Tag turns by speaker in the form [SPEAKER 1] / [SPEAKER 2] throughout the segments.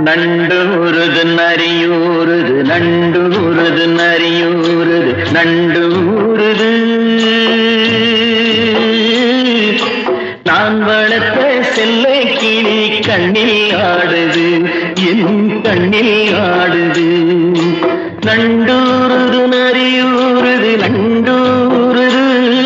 [SPEAKER 1] நண்டூருது நரியூருது நண்டூருது நரியூருது நண்டூருது நான் வளர்த்த செல்லை கிளி கண்ணில் ஆடுது என் கண்ணில் ஆடுது நண்டூருது நரியூருது நண்டூருது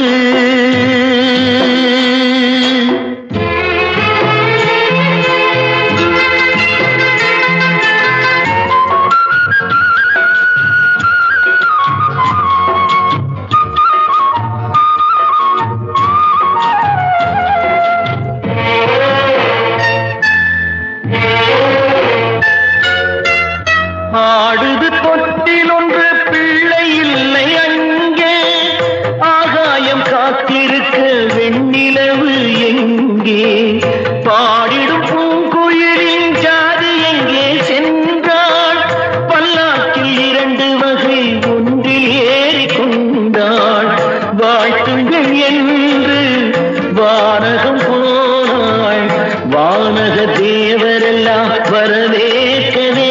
[SPEAKER 1] ஆடுது தொட்டில் ஒன்று பிள்ளை இல்லை அங்கே ஆகாயம் காத்திருக்க வெண்ணிலவு எங்கே பாடிடும் பூங்குயிலின் ஜாதி எங்கே சென்றாள் பல்லாக்கில் இரண்டு வகை ஒன்றில் ஏறி கொண்டாள் வாழ்த்துங்கள் என்று வானகம் போனாள் வானக தேவரெல்லாம் வரவேற்கவே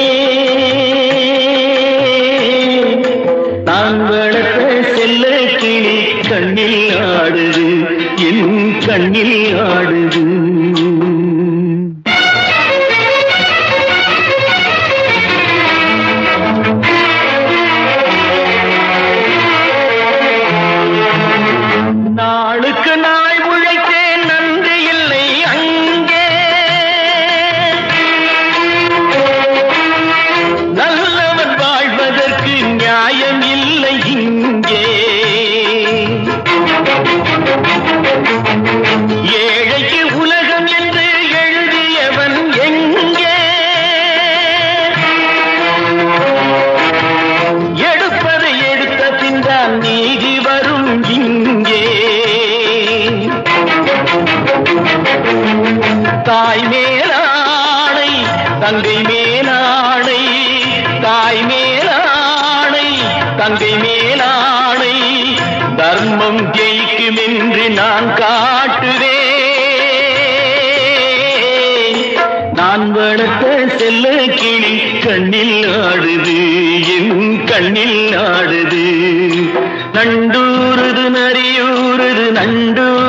[SPEAKER 1] நான் வளர்த்த செல்ல கிளி கண்ணில் ஆடுது என் கண்ணில் ஆடுது நாளுக்கு நாள் உழைத்தேன் நன்றி இல்லை அங்கே நல்லவன் வாழ்வதற்கு நியாயம் இல்லை இங்கே ஏழைக்கு உலகம் என்று எழுதியவன் எங்கே எடுப்பதை எடுத்த பின்தான் நீதி வரும் இங்கே தாய் மேலாடை தங்கை மேலாடை தாய் மேலாடை தங்கை மேலாடை தர்மம் ஜெயிக்கும் என்று நான் காட்டுவேன் நான் வளர்த்த செல்ல கிளி கண்ணில் ஆடுது என் கண்ணில் ஆடுது நண்டூருது நரியூருது நண்டூ